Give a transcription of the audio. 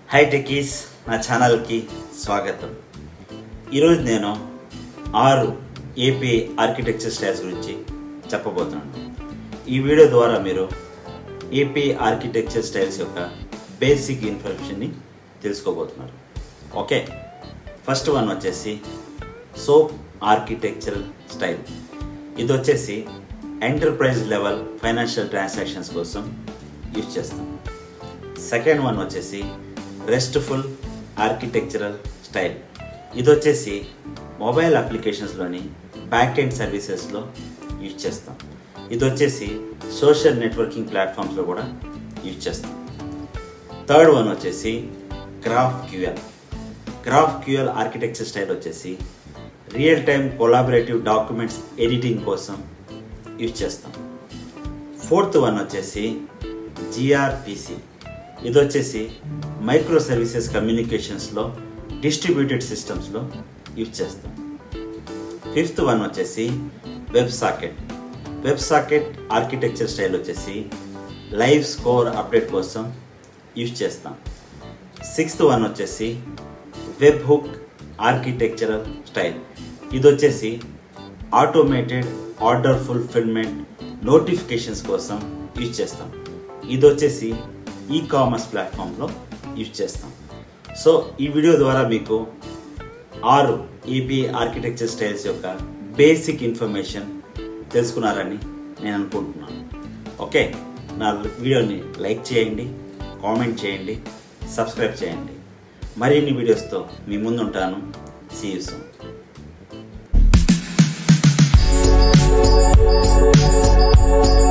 High techies నా ఛానల్కి స్వాగతం ఈరోజు నేను ఆరు ఏపీ ఆర్కిటెక్చర్ స్టైల్స్ గురించి చెప్పబోతున్నాను ఈ వీడియో ద్వారా మీరు ఏపీ ఆర్కిటెక్చర్ స్టైల్స్ యొక్క బేసిక్ ఇన్ఫర్మేషన్ని తెలుసుకోబోతున్నారు ఓకే ఫస్ట్ వన్ వచ్చేసి సోప్ ఆర్కిటెక్చరల్ స్టైల్ ఇది వచ్చేసి ఎంటర్ప్రైజ్ లెవెల్ ఫైనాన్షియల్ ట్రాన్సాక్షన్స్ కోసం యూజ్ చేస్తాం సెకండ్ వన్ వచ్చేసి రెస్ట్ఫుల్ ఆర్కిటెక్చరల్ స్టైల్ ఇది వచ్చేసి మొబైల్ అప్లికేషన్స్లోని బ్యాక్ ఎండ్ సర్వీసెస్లో యూజ్ చేస్తాం ఇది వచ్చేసి సోషల్ నెట్వర్కింగ్ ప్లాట్ఫామ్స్లో కూడా యూజ్ చేస్తాం థర్డ్ వన్ వచ్చేసి GraphQL GraphQL architecture style వచ్చేసి real time collaborative documents editing కోసం యూజ్ చేస్తాం ఫోర్త్ వన్ వచ్చేసి జిఆర్పిసి ఇది వచ్చేసి మైక్రో సర్వీసెస్ కమ్యూనికేషన్స్లో డిస్ట్రిబ్యూటెడ్ సిస్టమ్స్లో యూజ్ చేస్తాం ఫిఫ్త్ వన్ వచ్చేసి WebSocket WebSocket architecture style వచ్చేసి లైవ్ స్కోర్ అప్డేట్ కోసం యూజ్ చేస్తాం సిక్స్త్ వన్ వచ్చేసి వెబ్ హుక్ ఆర్కిటెక్చరల్ స్టైల్ ఇది వచ్చేసి ఆటోమేటెడ్ ఆర్డర్ ఫుల్ఫిల్మెంట్ నోటిఫికేషన్స్ కోసం యూజ్ చేస్తాం ఇది వచ్చేసి ఈ కామర్స్ ప్లాట్ఫామ్లో యూజ్ చేస్తాం సో ఈ వీడియో ద్వారా మీకు ఆరు ఈపీ ఆర్కిటెక్చర్ స్టైల్స్ యొక్క బేసిక్ ఇన్ఫర్మేషన్ తెలుసుకున్నారని నేను అనుకుంటున్నాను ఓకే నా వీడియోని లైక్ చేయండి కామెంట్ చేయండి సబ్స్క్రైబ్ చేయండి మరిన్ని వీడియోస్తో మీ ముందుంటాను see you soon Thank you.